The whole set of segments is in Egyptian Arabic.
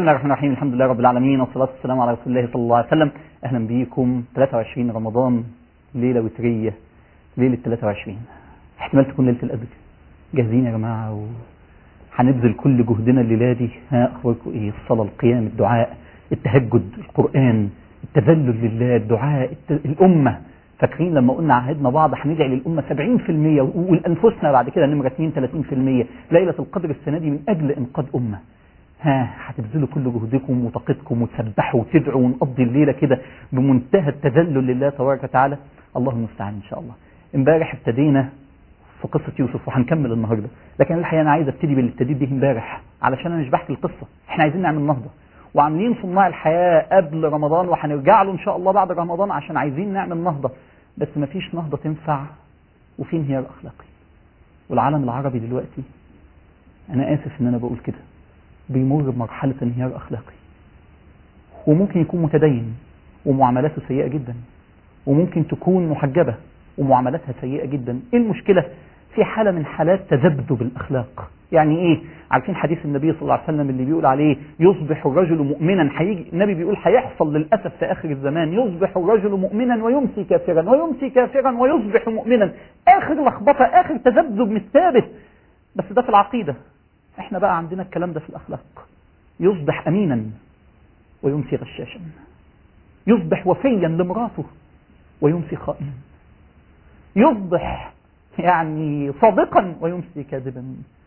الله الرحمن الرحيم الحمد لله رب العالمين والصلاة والسلام على رسول الله صلى الله عليه وسلم أهلا بيكم 23 رمضان ليلة وترية ليلة 23 احتمال تكون ليلة القدر جاهزين يا جماعة و... هنبذل كل جهدنا الليلة دي ها أخباركم إيه الصلاة القيام الدعاء التهجد القرآن التذلل لله الدعاء الت... الأمة فاكرين لما قلنا عهدنا بعض هندعي للأمة 70% ولأنفسنا بعد كده نمرة 2 30% ليلة القدر السنة دي من أجل إنقاذ أمة ها هتبذلوا كل جهدكم وطاقتكم وتسبحوا وتدعوا ونقضي الليله كده بمنتهى التذلل لله تبارك وتعالى الله المستعان ان شاء الله امبارح ابتدينا في قصه يوسف وهنكمل النهارده لكن الحقيقه انا عايز ابتدي باللي ابتديت به امبارح علشان انا مش بحكي القصه احنا عايزين نعمل نهضه وعاملين صناع الحياه قبل رمضان وهنرجع له ان شاء الله بعد رمضان عشان عايزين نعمل نهضه بس ما فيش نهضه تنفع وفي انهيار اخلاقي والعالم العربي دلوقتي انا اسف ان انا بقول كده بيمر بمرحلة انهيار أخلاقي وممكن يكون متدين ومعاملاته سيئة جدا وممكن تكون محجبة ومعاملاتها سيئة جدا ايه المشكلة في حالة من حالات تذبذب الأخلاق يعني ايه عارفين حديث النبي صلى الله عليه وسلم اللي بيقول عليه يصبح الرجل مؤمنا هيجي النبي بيقول هيحصل للأسف في آخر الزمان يصبح الرجل مؤمنا ويمسي كافرا ويمسي كافرا ويصبح مؤمنا آخر لخبطة آخر تذبذب مش ثابت بس ده في العقيدة احنا بقى عندنا الكلام ده في الأخلاق يصبح أمينا ويمسي غشاشا يصبح وفيا لمراته ويمسي خائنا يصبح يعني صادقا ويمسي كاذبا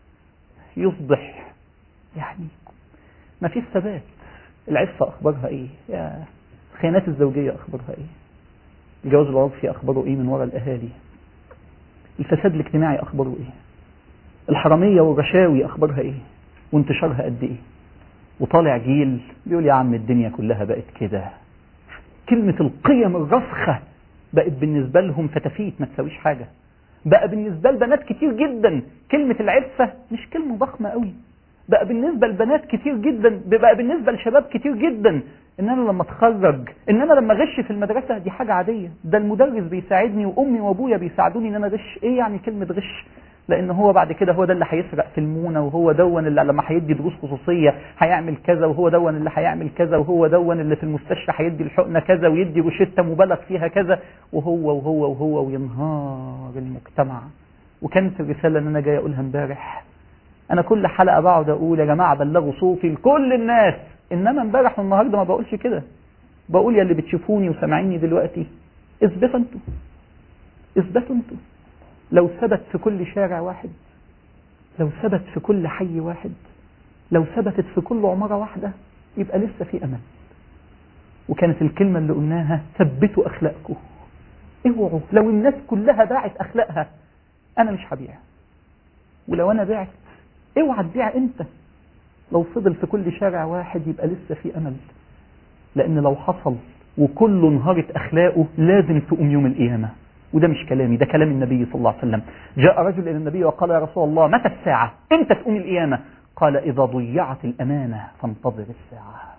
يصبح يعني ما فيش ثبات العفة أخبارها إيه يا الخيانات الزوجية أخبارها إيه الجواز العرفي أخباره إيه من وراء الأهالي الفساد الاجتماعي أخباره إيه الحرامية والرشاوي أخبارها إيه وانتشارها قد إيه وطالع جيل بيقول يا عم الدنيا كلها بقت كده كلمة القيم الرسخة بقت بالنسبة لهم فتافيت ما تساويش حاجة بقى بالنسبة لبنات كتير جدا كلمة العفة مش كلمة ضخمة قوي بقى بالنسبة لبنات كتير جدا بقى بالنسبة لشباب كتير جدا ان انا لما اتخرج ان انا لما اغش في المدرسة دي حاجة عادية ده المدرس بيساعدني وامي وابويا بيساعدوني ان انا اغش ايه يعني كلمة غش لان هو بعد كده هو ده اللي هيسرق في المونه وهو دون اللي لما هيدي دروس خصوصيه هيعمل كذا وهو دون اللي هيعمل كذا وهو دون اللي في المستشفى هيدي الحقنه كذا ويدي روشته مبالغ فيها كذا وهو وهو وهو وينهار المجتمع وكانت الرساله اللي انا جاي اقولها امبارح انا كل حلقه بقعد اقول يا جماعه بلغوا صوتي لكل الناس انما امبارح والنهارده ما بقولش كده بقول يا اللي بتشوفوني وسامعيني دلوقتي اثبتوا انتوا اثبتوا انتوا لو ثبت في كل شارع واحد لو ثبت في كل حي واحد لو ثبتت في كل عمارة واحدة يبقى لسه في أمل وكانت الكلمة اللي قلناها ثبتوا أخلاقكم اوعوا لو الناس كلها باعت أخلاقها أنا مش هبيع ولو أنا بعت اوعى تبيع أنت لو فضل في كل شارع واحد يبقى لسه في أمل لأن لو حصل وكل انهارت أخلاقه لازم تقوم يوم القيامة وده مش كلامي ده كلام النبي صلى الله عليه وسلم جاء رجل إلى النبي وقال يا رسول الله متى الساعة امتى تقوم القيامة قال إذا ضيعت الأمانة فانتظر الساعة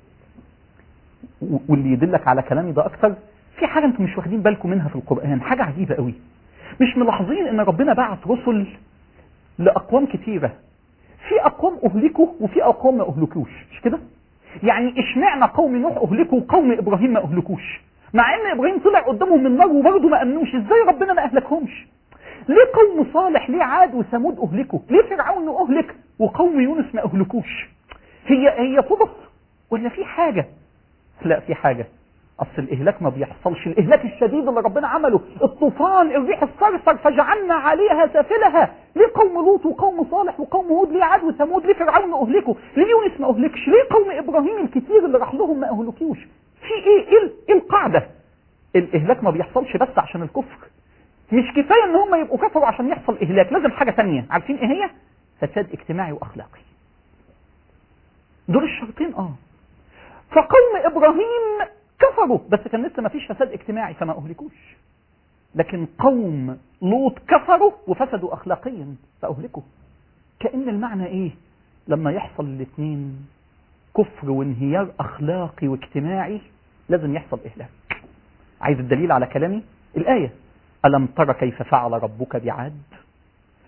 واللي يدلك على كلامي ده أكثر في حاجة أنتم مش واخدين بالكم منها في القرآن حاجة عجيبة قوي مش ملاحظين أن ربنا بعت رسل لأقوام كتيرة في أقوام أهلكوا وفي أقوام ما أهلكوش مش كده يعني اشمعنى قوم نوح أهلكوا وقوم إبراهيم ما أهلكوش مع ان ابراهيم طلع قدامهم من النار وبرضه ما امنوش ازاي ربنا ما اهلكهمش ليه قوم صالح ليه عاد وثمود اهلكوا ليه فرعون اهلك وقوم يونس ما اهلكوش هي هي صدف ولا في حاجه لا في حاجه اصل الاهلاك ما بيحصلش الاهلاك الشديد اللي ربنا عمله الطوفان الريح الصرصر فجعلنا عليها سافلها ليه قوم لوط وقوم صالح وقوم هود ليه عاد وثمود ليه فرعون اهلكوا ليه يونس ما اهلكش ليه قوم ابراهيم الكتير اللي راح لهم ما اهلكوش في ايه ايه, إيه القاعدة الاهلاك ما بيحصلش بس عشان الكفر مش كفاية ان هم يبقوا كفروا عشان يحصل اهلاك لازم حاجة تانية عارفين ايه هي فساد اجتماعي واخلاقي دول الشرطين اه فقوم ابراهيم كفروا بس كان لسه ما فيش فساد اجتماعي فما اهلكوش لكن قوم لوط كفروا وفسدوا اخلاقيا فاهلكوا كأن المعنى ايه لما يحصل الاثنين كفر وانهيار اخلاقي واجتماعي لازم يحصل اهلاك عايز الدليل على كلامي الايه الم تر كيف فعل ربك بعاد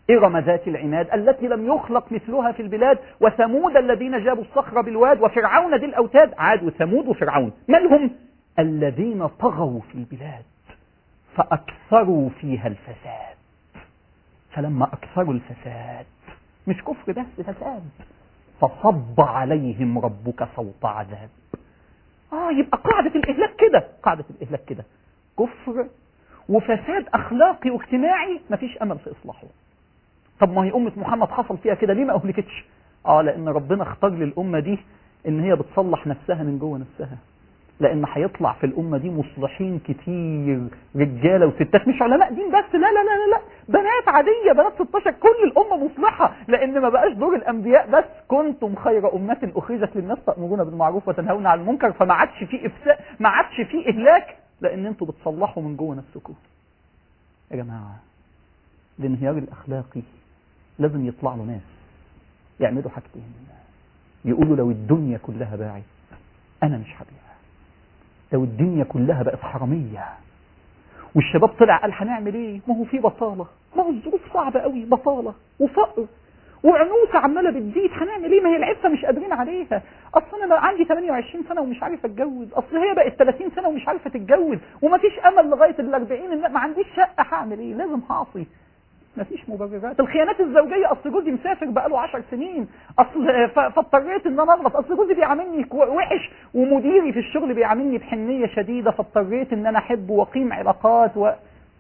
إرم ذات العماد التي لم يخلق مثلها في البلاد وثمود الذين جابوا الصخر بالواد وفرعون ذي الأوتاد عاد وثمود وفرعون من هم الذين طغوا في البلاد فأكثروا فيها الفساد فلما أكثروا الفساد مش كفر بس فساد فصب عليهم ربك صوت عذاب آه يبقى قاعدة الإهلاك كده قاعدة الإهلاك كده كفر وفساد أخلاقي واجتماعي مفيش أمل في إصلاحه طب ما هي أمة محمد حصل فيها كده ليه ما أهلكتش آه لأن ربنا اختار للأمة دي إن هي بتصلح نفسها من جوه نفسها لأن هيطلع في الأمة دي مصلحين كتير رجالة وستات مش علماء دين بس لا لا لا لا, لا. بنات عادية بنات 16 كل الأمة مصلحة لأن ما بقاش دور الأنبياء بس كنتم خير أمة أخرجت للناس تأمرون بالمعروف وتنهون عن المنكر فما عادش فيه إفساء ما عادش فيه إهلاك لأن أنتوا بتصلحوا من جوه نفسكم يا جماعة الانهيار الأخلاقي لازم يطلع له ناس يعملوا حاجتين يقولوا لو الدنيا كلها باعت أنا مش هبيع لو الدنيا كلها بقت حرامية والشباب طلع قال هنعمل ايه ما هو في بطالة ما هو الظروف صعبة قوي بطالة وفقر وعنوسة عمالة بتزيد هنعمل ايه ما هي العفة مش قادرين عليها اصل انا عندي 28 سنة ومش عارف اتجوز اصل هي بقت 30 سنة ومش عارفة تتجوز ومفيش امل لغاية ال 40 ما عنديش شقة هعمل ايه لازم هعصي مفيش مبررات الخيانات الزوجيه اصل جوزي مسافر بقاله 10 سنين اصل فاضطريت ان انا اغلط اصل جوزي بيعاملني وحش ومديري في الشغل بيعاملني بحنيه شديده فاضطريت ان انا احب واقيم علاقات و...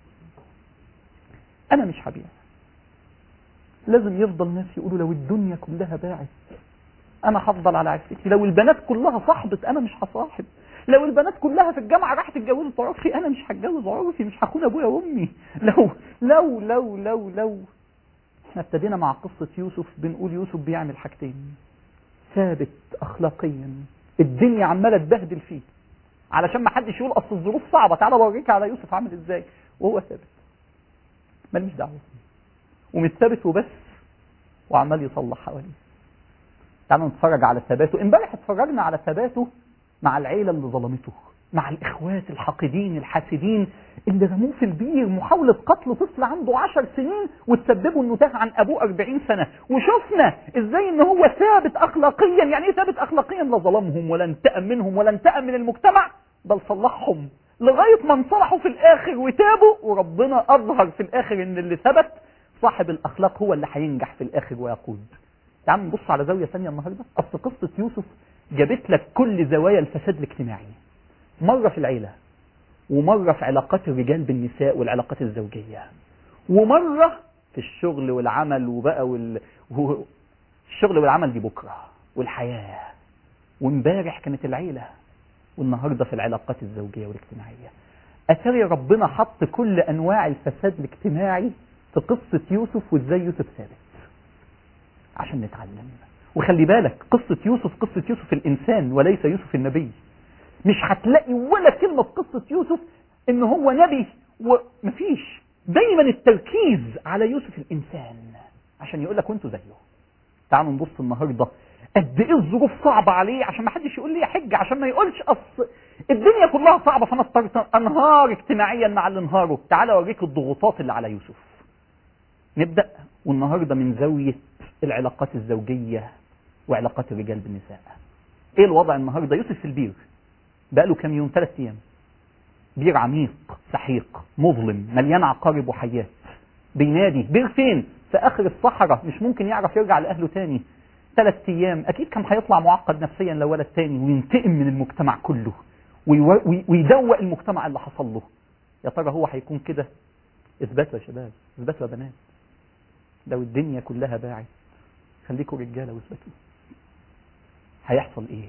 انا مش هبيع لازم يفضل ناس يقولوا لو الدنيا كلها باعت انا هفضل على عفتي لو البنات كلها صاحبت انا مش هصاحب لو البنات كلها في الجامعه راحت اتجوزت عرفي انا مش هتجوز عرفي مش هكون ابويا وامي لو لو لو لو لو احنا ابتدينا مع قصه يوسف بنقول يوسف بيعمل حاجتين ثابت اخلاقيا الدنيا عماله تبهدل فيه علشان ما حدش يقول اصل الظروف صعبه تعالى اوريك على يوسف عامل ازاي وهو ثابت ماليش دعوه ومش ثابت وبس وعمال يصلح حواليه تعالوا نتفرج على ثباته امبارح اتفرجنا على ثباته مع العيلة اللي ظلمته مع الإخوات الحاقدين الحاسدين اللي رموه في البير محاولة قتل طفل عنده عشر سنين وتسببوا انه تاه عن ابوه أربعين سنة وشفنا ازاي ان هو ثابت اخلاقيا يعني ايه ثابت اخلاقيا لا ظلمهم ولا انتقم منهم ولا انتقم من المجتمع بل صلحهم لغاية ما انصلحوا في الاخر وتابوا وربنا اظهر في الاخر ان اللي ثبت صاحب الاخلاق هو اللي هينجح في الاخر ويقود تعال نبص على زاوية ثانية النهاردة اصل قصة يوسف جابت لك كل زوايا الفساد الاجتماعي مرة في العيلة ومرة في علاقات الرجال بالنساء والعلاقات الزوجية ومرة في الشغل والعمل وبقى وال... و... الشغل والعمل دي بكرة والحياة وامبارح كانت العيلة والنهاردة في العلاقات الزوجية والاجتماعية أتاري ربنا حط كل أنواع الفساد الاجتماعي في قصة يوسف وإزاي يوسف ثابت عشان نتعلم وخلي بالك قصة يوسف قصة يوسف الإنسان وليس يوسف النبي مش هتلاقي ولا كلمة في قصة يوسف إن هو نبي ومفيش دايما التركيز على يوسف الإنسان عشان يقول لك وانتوا زيه تعالوا نبص النهاردة قد ايه الظروف صعبة عليه عشان ما حدش يقول لي يا حج عشان ما يقولش اصل الدنيا كلها صعبة فانا اضطريت انهار اجتماعيا مع اللي انهاره تعالى اوريك الضغوطات اللي على يوسف نبدأ والنهاردة من زاوية العلاقات الزوجية وعلاقات الرجال بالنساء ايه الوضع النهارده يوسف في البير بقاله كام يوم ثلاث ايام بير عميق سحيق مظلم مليان عقارب وحيات بينادي بير فين في اخر الصحراء مش ممكن يعرف يرجع لاهله تاني ثلاث ايام اكيد كان هيطلع معقد نفسيا لو ولد تاني وينتقم من المجتمع كله ويدوق المجتمع اللي حصل له يا ترى هو هيكون كده اثبتوا يا شباب اثبتوا يا بنات لو الدنيا كلها باعت خليكم رجاله واثبتوا هيحصل ايه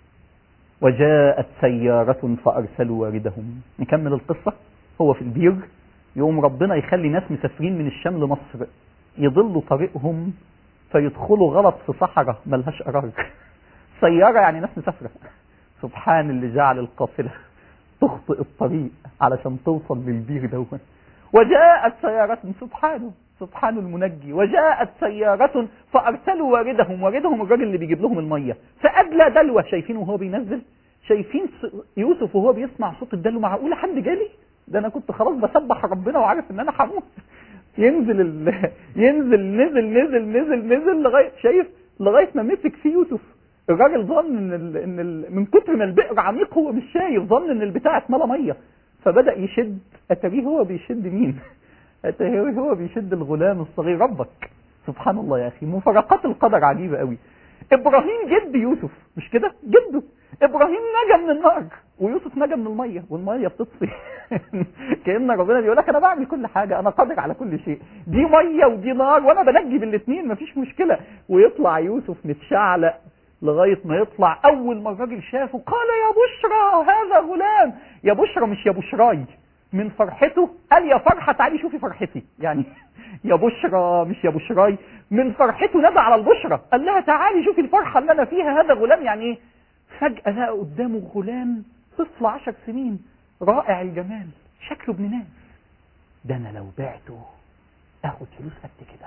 وجاءت سيارة فأرسلوا واردهم نكمل القصة هو في البير يوم ربنا يخلي ناس مسافرين من الشام لمصر يضلوا طريقهم فيدخلوا غلط في صحراء ملهاش قرار سيارة يعني ناس مسافرة سبحان اللي جعل القافلة تخطئ الطريق علشان توصل للبير دون وجاءت سيارة سبحانه سبحان المنجي وجاءت سيارة فأرسلوا واردهم واردهم الراجل اللي بيجيب لهم المية فأدلى دلوة شايفين وهو بينزل شايفين يوسف وهو بيسمع صوت الدلو معقولة حد جالي ده أنا كنت خلاص بسبح ربنا وعارف إن أنا هموت ينزل ال... ينزل نزل نزل نزل نزل لغايه شايف لغايه ما مسك فيه يوسف الراجل ظن ان ال... ان ال... من كتر ما البئر عميق هو مش شايف ظن ان البتاع اتملى ميه فبدا يشد اتاريه هو بيشد مين اتاريه هو بيشد الغلام الصغير ربك سبحان الله يا اخي مفارقات القدر عجيبه قوي ابراهيم جد يوسف مش كده جده ابراهيم نجا من النار ويوسف نجا من الميه والميه بتطفي كان ربنا بيقول لك انا بعمل كل حاجه انا قادر على كل شيء دي ميه ودي نار وانا بنجي بالاثنين مفيش مشكله ويطلع يوسف متشعلق لغايه ما يطلع اول ما الراجل شافه قال يا بشرى هذا غلام يا بشرى مش يا بشراي من فرحته قال يا فرحه تعالي شوفي فرحتي يعني يا بشرى مش يا بشراي من فرحته نادى على البشرى قال لها تعالي شوفي الفرحه اللي انا فيها هذا غلام يعني ايه فجاه لقى قدامه غلام طفل عشر سنين رائع الجمال شكله ابن ناس ده انا لو بعته اخد فلوس قد كده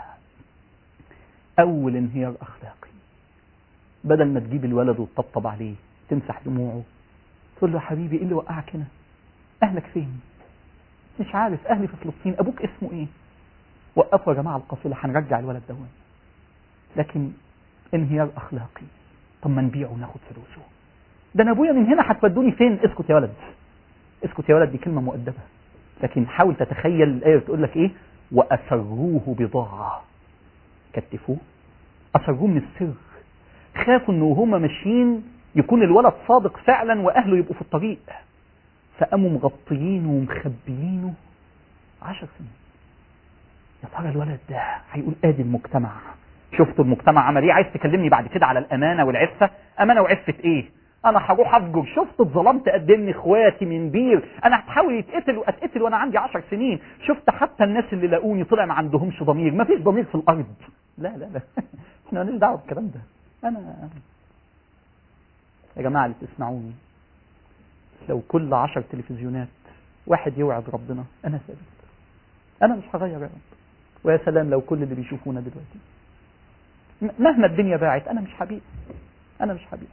اول انهيار اخلاقي بدل ما تجيب الولد وتطبطب عليه تمسح دموعه تقول له يا حبيبي ايه اللي وقعك هنا اهلك فين مش عارف اهلي في فلسطين ابوك اسمه ايه وقفوا يا جماعه القافله هنرجع الولد ده لكن انهيار اخلاقي طب ما نبيعه وناخد فلوسه ده انا ابويا من هنا هتودوني فين اسكت يا ولد اسكت يا ولد دي كلمه مؤدبه لكن حاول تتخيل الايه بتقول لك ايه واسروه بضاعه كتفوه اسروه من السر خافوا ان وهما ماشيين يكون الولد صادق فعلا واهله يبقوا في الطريق فقاموا مغطيينه ومخبيينه عشر سنين يا ترى الولد ده هيقول ادي المجتمع شفتوا المجتمع عمل ايه عايز تكلمني بعد كده على الامانه والعفه امانه وعفه ايه انا هروح افجر شفت اتظلمت قدمني اخواتي من بير انا هتحاول يتقتل واتقتل وانا عندي عشر سنين شفت حتى الناس اللي لاقوني طلع ما عندهمش ضمير ما فيش ضمير في الارض لا لا لا احنا مالناش دعوه بالكلام ده انا يا جماعه اللي بتسمعوني لو كل عشر تلفزيونات واحد يوعد ربنا انا ثابت انا مش هغير يا رب ويا سلام لو كل اللي بيشوفونا دلوقتي مهما الدنيا باعت انا مش حبيب انا مش حبيب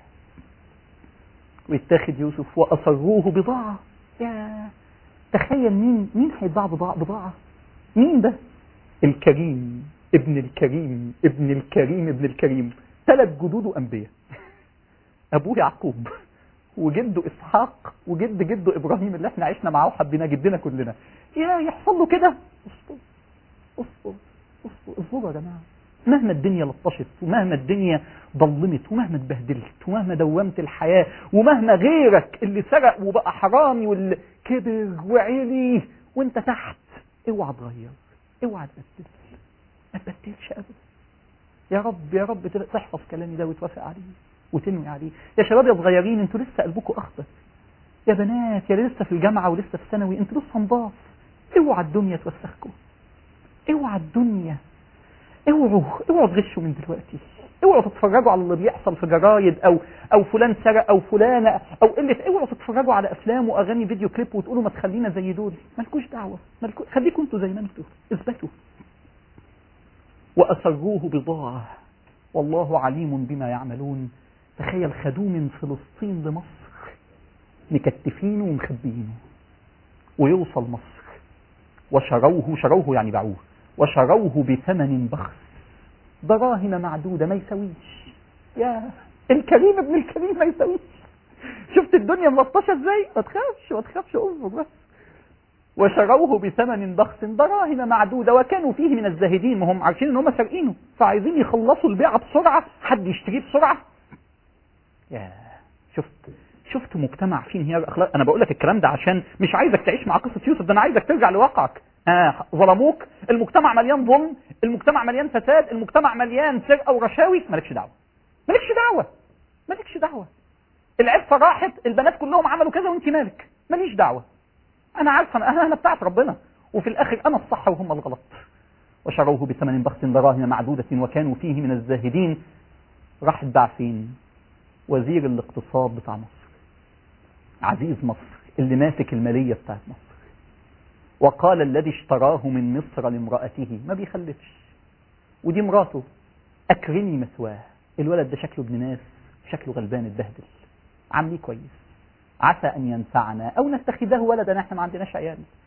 ويتاخد يوسف واصروه بضاعه يا تخيل مين مين هيتباع بضاعه بضاعه مين ده الكريم ابن الكريم ابن الكريم ابن الكريم ثلاث جدوده انبياء ابوه يعقوب وجده اسحاق وجد جده ابراهيم اللي احنا عشنا معاه وحبينا جدنا كلنا يا يحصل له كده اصبر اصبر اصبر اصبروا يا جماعه مهما الدنيا لطشت ومهما الدنيا ظلمت ومهما اتبهدلت ومهما دومت الحياة ومهما غيرك اللي سرق وبقى حرامي واللي كبر وعلي وانت تحت اوعى تغير اوعى تبدل ما تبدلش ابدا يا رب يا رب تحفظ كلامي ده وتوافق عليه وتنوي عليه يا شباب يا صغيرين انتوا لسه قلبكم اخضر يا بنات يا لسه في الجامعه ولسه في ثانوي انتوا لسه نضاف اوعى الدنيا توسخكم اوعى الدنيا اوعوا اوعوا تغشوا من دلوقتي اوعوا تتفرجوا على اللي بيحصل في جرايد او او فلان سرق او فلانه او قله اوعوا تتفرجوا على افلام واغاني فيديو كليب وتقولوا ما تخلينا زي دول مالكوش دعوه مالكو... خليكم انتوا زي ما انتوا اثبتوا واسروه بضاعه والله عليم بما يعملون تخيل خدوه من فلسطين لمصر مكتفينه ومخبيينه ويوصل مصر وشروه شروه يعني باعوه وشروه بثمن بخس دراهم معدودة ما يسويش يا الكريم ابن الكريم ما يسويش شفت الدنيا ملطشة ازاي ما تخافش ما تخافش اصبر بس وشروه بثمن بخس دراهم معدودة وكانوا فيه من الزاهدين وهم عارفين ان هم سارقينه فعايزين يخلصوا البيعة بسرعة حد يشتريه بسرعة يا شفت شفت مجتمع فيه انهيار اخلاق انا بقول لك الكلام ده عشان مش عايزك تعيش مع قصه يوسف ده انا عايزك ترجع لواقعك آه ظلموك المجتمع مليان ظلم المجتمع مليان فساد المجتمع مليان سرقه ورشاوي مالكش دعوه مالكش دعوه مالكش دعوه العفه راحت البنات كلهم عملوا كذا وانت مالك ماليش دعوه انا عارفه انا انا بتاعت ربنا وفي الاخر انا الصح وهم الغلط وشروه بثمن بخس دراهم معدودة وكانوا فيه من الزاهدين راح اتباع فين وزير الاقتصاد بتاع مصر عزيز مصر اللي ماسك المالية بتاعت مصر وقال الذي اشتراه من مصر لامرأته ما بيخلفش ودي مراته أكرمي مثواه الولد ده شكله ابن ناس شكله غلبان اتبهدل عامليه كويس عسى أن ينفعنا أو نتخذه ولدا احنا ما عندناش عيال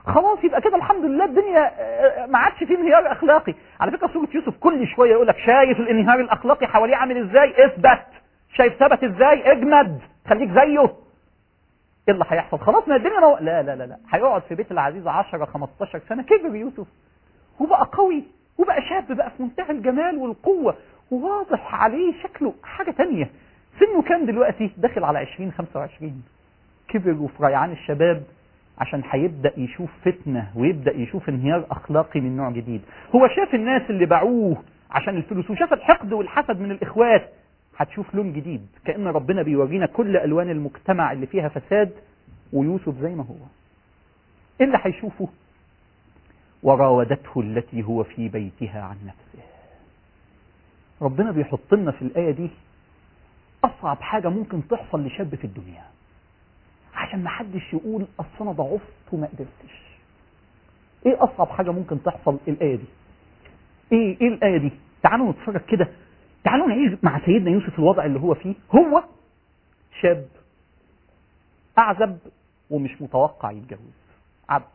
خلاص يبقى كده الحمد لله الدنيا آه، ما عادش فيه انهيار اخلاقي على فكره سوره يوسف كل شويه يقول لك شايف الانهيار الاخلاقي حواليه عامل ازاي اثبت شايف ثبت ازاي اجمد خليك زيه ايه اللي هيحصل خلاص ما الدنيا نو... لا لا لا لا هيقعد في بيت العزيز 10 15 سنه كبر يوسف وبقى قوي وبقى شاب بقى في منتهى الجمال والقوه وواضح عليه شكله حاجه تانية سنه كام دلوقتي داخل على 20 25 كبر وفي ريعان الشباب عشان هيبدا يشوف فتنه ويبدا يشوف انهيار اخلاقي من نوع جديد هو شاف الناس اللي باعوه عشان الفلوس وشاف الحقد والحسد من الاخوات هتشوف لون جديد كأن ربنا بيورينا كل ألوان المجتمع اللي فيها فساد ويوسف زي ما هو إيه اللي هيشوفه وراودته التي هو في بيتها عن نفسه ربنا بيحط لنا في الآية دي أصعب حاجة ممكن تحصل لشاب في الدنيا عشان ما حدش يقول أصل أنا ضعفت وما قدرتش إيه أصعب حاجة ممكن تحصل الآية دي إيه إيه الآية دي تعالوا نتفرج كده تعالوا نعيش مع سيدنا يوسف الوضع اللي هو فيه هو شاب أعزب ومش متوقع يتجوز عبد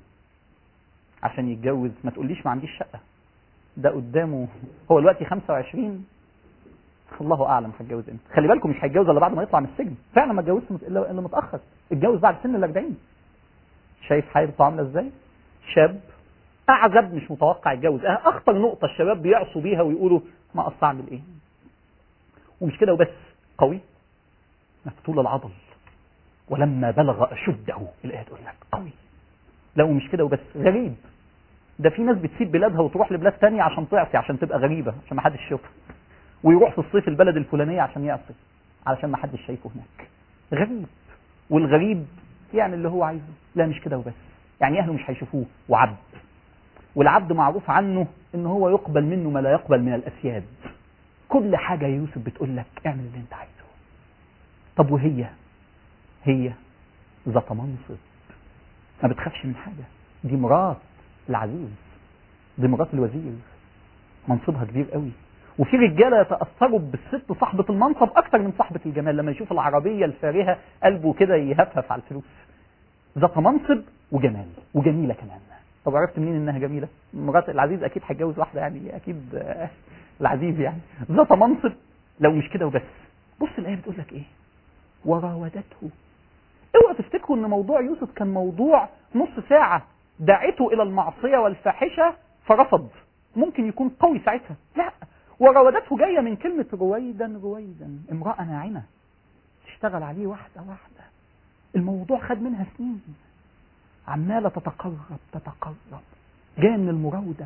عشان يتجوز ما تقوليش ما عنديش شقة ده قدامه هو دلوقتي 25 الله اعلم هتجوز امتى خلي بالكم مش هيتجوز الا بعد ما يطلع من السجن فعلا ما اتجوزش الا الا متاخر اتجوز بعد سن ال 40 شايف حياته عامله ازاي شاب اعزب مش متوقع يتجوز اه اخطر نقطه الشباب بيعصوا بيها ويقولوا ما اصل اعمل ايه ومش كده وبس قوي مفتول العضل ولما بلغ اشده الايه تقول لك قوي لو مش كده وبس غريب ده في ناس بتسيب بلادها وتروح لبلاد تانية عشان تعصي عشان تبقى غريبة عشان ما حدش يشوفها ويروح في الصيف البلد الفلانية عشان يعصي علشان ما حدش شايفه هناك غريب والغريب يعني اللي هو عايزه لا مش كده وبس يعني اهله مش هيشوفوه وعبد والعبد معروف عنه ان هو يقبل منه ما لا يقبل من الاسياد كل حاجة يوسف بتقول لك اعمل اللي انت عايزه طب وهي هي ذات منصب ما بتخافش من حاجة دي مرات العزيز دي مرات الوزير منصبها كبير قوي وفي رجاله يتاثروا بالست صاحبه المنصب اكتر من صاحبه الجمال لما يشوف العربيه الفارهه قلبه كده يهفهف على الفلوس ذات منصب وجمال وجميله كمان طب عرفت منين انها جميله مرات العزيز اكيد هيتجوز واحده يعني اكيد آه، العزيز يعني ذات منصب لو مش كده وبس بص الايه بتقول لك ايه وراودته اوعى تفتكروا ان موضوع يوسف كان موضوع نص ساعه دعته الى المعصيه والفاحشه فرفض ممكن يكون قوي ساعتها لا وراودته جايه من كلمه رويدا رويدا امراه ناعمه تشتغل عليه واحده واحده الموضوع خد منها سنين عماله تتقرب تتقرب جايه من المراوده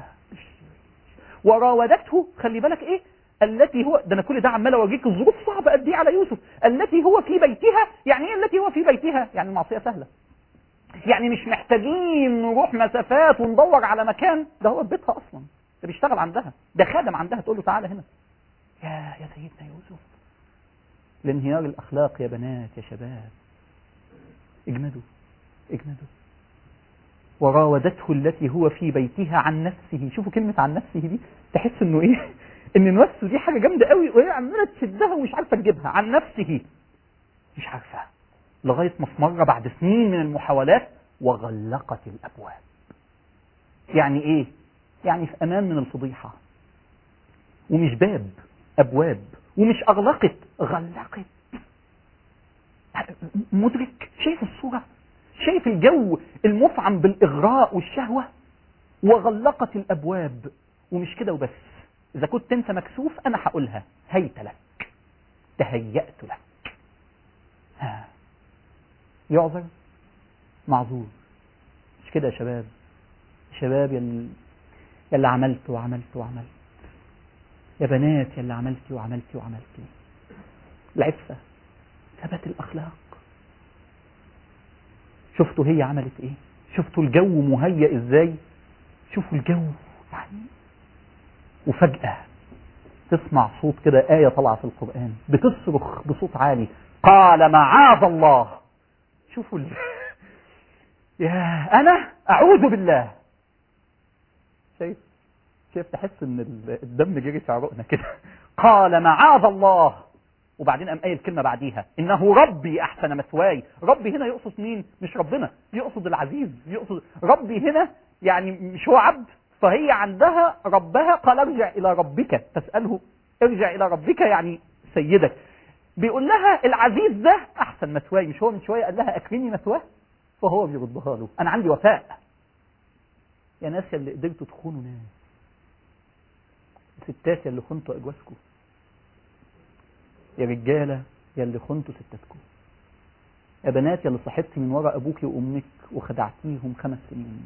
وراودته خلي بالك ايه التي هو ده انا كل ده عمال اوريك الظروف صعبه قد ايه على يوسف التي هو في بيتها يعني ايه التي هو في بيتها يعني المعصيه سهله يعني مش محتاجين نروح مسافات وندور على مكان ده هو في بيتها اصلا ده بيشتغل عندها ده خادم عندها تقول له تعالى هنا يا يا سيدنا يوسف الانهيار الاخلاق يا بنات يا شباب اجمدوا اجمدوا وراودته التي هو في بيتها عن نفسه شوفوا كلمة عن نفسه دي تحس انه ايه ان نفسه دي حاجة جامدة قوي وهي عمالة تشدها ومش عارفة تجيبها عن نفسه مش عارفة لغاية ما في مرة بعد سنين من المحاولات وغلقت الابواب يعني ايه يعني في امان من الفضيحة ومش باب ابواب ومش اغلقت غلقت مدرك شايف الصورة شايف الجو المفعم بالاغراء والشهوة وغلقت الابواب ومش كده وبس اذا كنت انت مكسوف انا هقولها هيت لك تهيأت لك ها يعذر معذور مش كده يا شباب شباب يا اللي عملت وعملت وعملت يا بنات يا اللي عملتي وعملتي وعملتي العفة ثبات الأخلاق شفتوا هي عملت ايه شفتوا الجو مهيأ ازاي شوفوا الجو يعني وفجأة تسمع صوت كده آية طالعة في القرآن بتصرخ بصوت عالي قال معاذ الله شوفوا ال... يا أنا أعوذ بالله شايف شايف تحس ان الدم جري في عروقنا كده قال معاذ الله وبعدين قام قايل كلمه بعديها انه ربي احسن مثواي ربي هنا يقصد مين مش ربنا يقصد العزيز يقصد ربي هنا يعني مش هو عبد فهي عندها ربها قال ارجع الى ربك فاساله ارجع الى ربك يعني سيدك بيقول لها العزيز ده احسن مثواي مش هو من شويه قال لها اكرمي مثواه فهو بيردها له انا عندي وفاء يا ناس يا اللي قدرتوا تخونوا ناس ستات يا اللي خنتوا اجوازكم يا رجاله يا اللي خنتوا ستاتكم يا بنات يا اللي صاحبتي من ورا ابوك وامك وخدعتيهم خمس سنين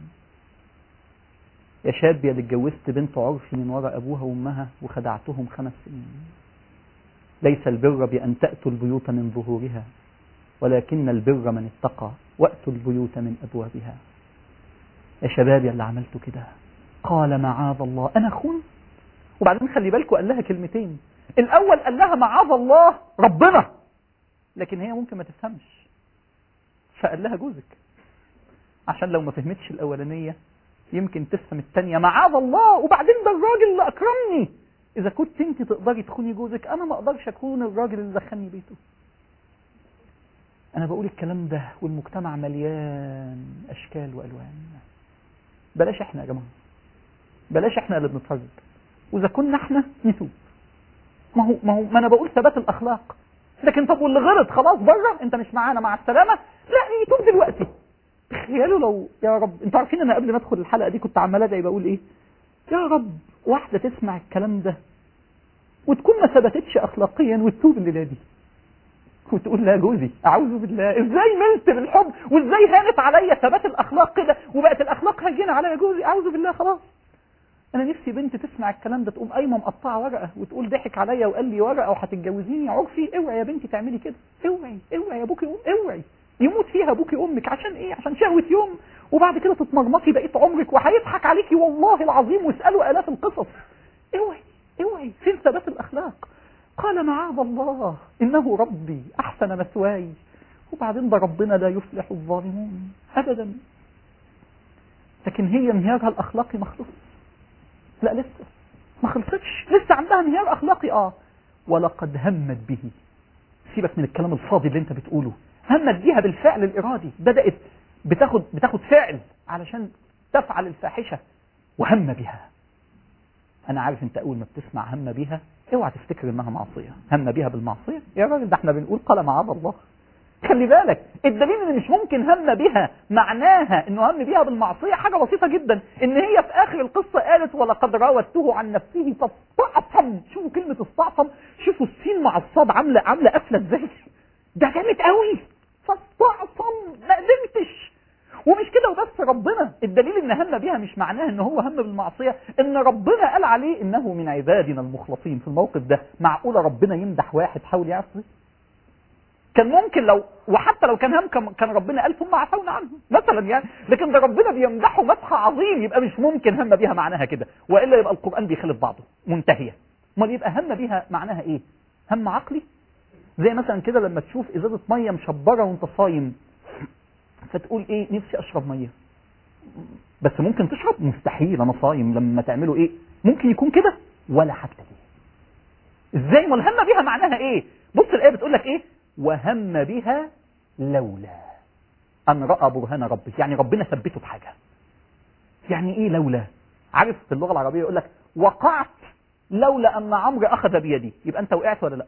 يا شاب يا اللي اتجوزت بنت عرفي من ورا ابوها وامها وخدعتهم خمس سنين ليس البر بأن تأتوا البيوت من ظهورها ولكن البر من اتقى وأتوا البيوت من أبوابها يا شباب يا اللي عملتوا كده قال معاذ الله أنا أخون وبعدين خلي بالكم قال لها كلمتين الأول قال لها معاذ الله ربنا لكن هي ممكن ما تفهمش فقال لها جوزك عشان لو ما فهمتش الأولانية يمكن تفهم الثانية معاذ الله وبعدين ده الراجل اللي أكرمني إذا كنت أنت تقدري تخوني جوزك أنا ما أقدرش أكون الراجل اللي دخلني بيته أنا بقول الكلام ده والمجتمع مليان أشكال وألوان بلاش إحنا يا جماعة بلاش إحنا اللي بنتفرج وإذا كنا إحنا نتوب ما هو ما هو ما أنا بقول ثبات الأخلاق لكن طب واللي غلط خلاص بره أنت مش معانا مع السلامة لا يتوب دلوقتي تخيلوا لو يا رب انتوا عارفين انا قبل ما ادخل الحلقه دي كنت عمال ادعي بقول ايه يا رب واحده تسمع الكلام ده وتكون ما ثبتتش اخلاقيا وتتوب الليله دي وتقول لا جوزي اعوذ بالله ازاي ملت بالحب وازاي هانت عليا ثبات الاخلاق كده وبقت الاخلاق هجينه عليا جوزي اعوذ بالله خلاص انا نفسي بنت تسمع الكلام ده تقوم قايمه مقطعه ورقه وتقول ضحك عليا وقال لي ورقه وهتتجوزيني عرفي اوعي يا بنتي تعملي كده اوعي اوعي يا ابوكي اوعي يموت فيها ابوكي وامك عشان ايه عشان شهوه يوم وبعد كده تتمرمطي بقيت عمرك وهيضحك عليكي والله العظيم واسالوا الاف القصص اوعي اوعي فين ثبات الاخلاق قال معاذ الله انه ربي احسن مثواي وبعدين ده ربنا لا يفلح الظالمون ابدا لكن هي انهيارها الاخلاقي ما خلص لا لسه ما خلصتش لسه عندها انهيار اخلاقي اه ولقد همت به سيبك من الكلام الفاضي اللي انت بتقوله همت بيها بالفعل الارادي بدات بتاخد بتاخد فعل علشان تفعل الفاحشه وهم بها انا عارف انت اول ما بتسمع هم بها اوعى تفتكر انها معصيه هم بها بالمعصيه يا راجل ده احنا بنقول قال معاذ الله خلي بالك الدليل ان مش ممكن هم بها معناها انه هم بها بالمعصيه حاجه بسيطه جدا ان هي في اخر القصه قالت ولقد راودته عن نفسه فاستعصم شوفوا كلمه استعصم شوفوا السين مع الصاد عامله عامله قافله ازاي ده جامد قوي فاستعصم ما قدرتش ومش كده وبس ربنا الدليل ان هم بها مش معناه ان هو هم بالمعصيه ان ربنا قال عليه انه من عبادنا المخلصين في الموقف ده معقوله ربنا يمدح واحد حاول يعصي كان ممكن لو وحتى لو كان هم كان ربنا قال ثم عفونا عنه مثلا يعني لكن ده ربنا بيمدحه مدح عظيم يبقى مش ممكن هم بها معناها كده والا يبقى القران بيخالف بعضه منتهيه امال يبقى هم بها معناها ايه هم عقلي زي مثلا كده لما تشوف ازازه ميه مشبره وانت صايم فتقول ايه نفسي اشرب ميه بس ممكن تشرب مستحيل انا صايم لما تعملوا ايه ممكن يكون كده ولا حتى دي ازاي ما الهم بها معناها ايه بص الايه بتقول لك ايه وهم بها لولا ان راى برهان ربه يعني ربنا ثبته بحاجه يعني ايه لولا عارف في اللغه العربيه يقول لك وقعت لولا ان عمرو اخذ بيدي يبقى انت وقعت ولا لا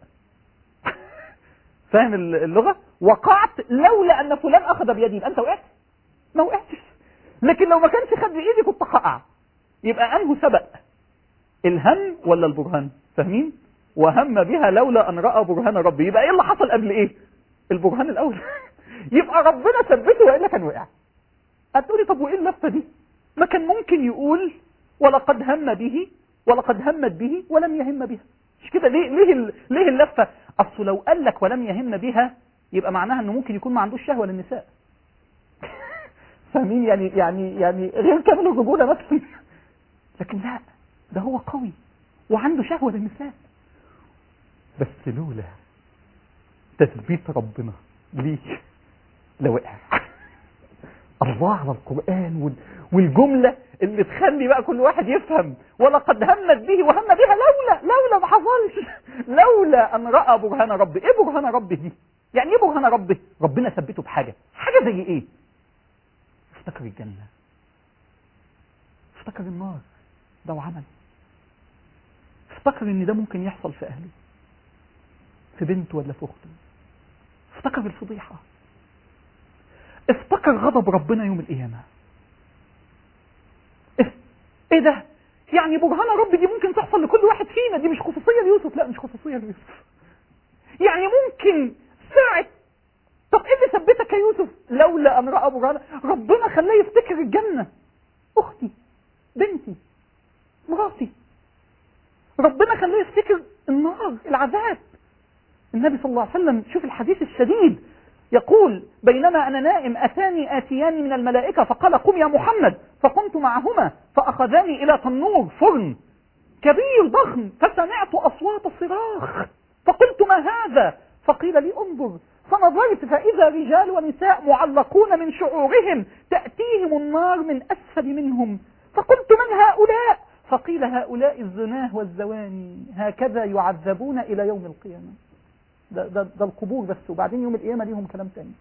فاهم اللغه وقعت لولا ان فلان اخذ بيدي يبقى انت وقعت ما وقعتش لكن لو ما كانش خد بايدي كنت هقع يبقى انه سبق الهم ولا البرهان فاهمين وهم بها لولا ان راى برهان ربي يبقى ايه اللي حصل قبل ايه البرهان الاول يبقى ربنا ثبته والا كان وقع هتقولي طب وايه اللفه دي ما كان ممكن يقول ولقد هم به ولقد همت به ولم يهم بها مش كده ليه ليه ليه اللفه اصل لو قال لك ولم يهم بها يبقى معناها انه ممكن يكون ما عندوش شهوه للنساء فاهمين يعني يعني يعني غير كامل الرجوله مثلا لكن لا ده هو قوي وعنده شهوه للنساء بس لولا تثبيت ربنا ليك لوقع الله على القرآن والجملة اللي تخلي بقى كل واحد يفهم ولقد همت به وهم بها لولا لولا ما حصلش لولا ان رأى برهان ربه ايه برهان ربه دي يعني ايه برهان ربه ربنا ثبته بحاجة حاجة زي ايه افتكر الجنة افتكر النار ده وعمل افتكر ان ده ممكن يحصل في اهله في بنته ولا في اخته افتكر الفضيحة افتكر غضب ربنا يوم القيامة ايه ده يعني برهان رب دي ممكن تحصل لكل واحد فينا دي مش خصوصية ليوسف لا مش خصوصية ليوسف يعني ممكن ساعة طب ايه اللي ثبتك يا يوسف لولا ان رأى برهان ربنا خلاه يفتكر الجنة اختي بنتي مراتي ربنا خلاه يفتكر النار العذاب النبي صلى الله عليه وسلم شوف الحديث الشديد يقول بينما أنا نائم أتاني آتيان من الملائكة فقال قم يا محمد فقمت معهما فأخذاني إلى تنور فرن كبير ضخم فسمعت أصوات صراخ فقلت ما هذا فقيل لي انظر فنظرت فإذا رجال ونساء معلقون من شعورهم تأتيهم النار من أسفل منهم فقلت من هؤلاء فقيل هؤلاء الزناه والزواني هكذا يعذبون إلى يوم القيامة ده, ده, ده القبور بس وبعدين يوم القيامة ليهم كلام تاني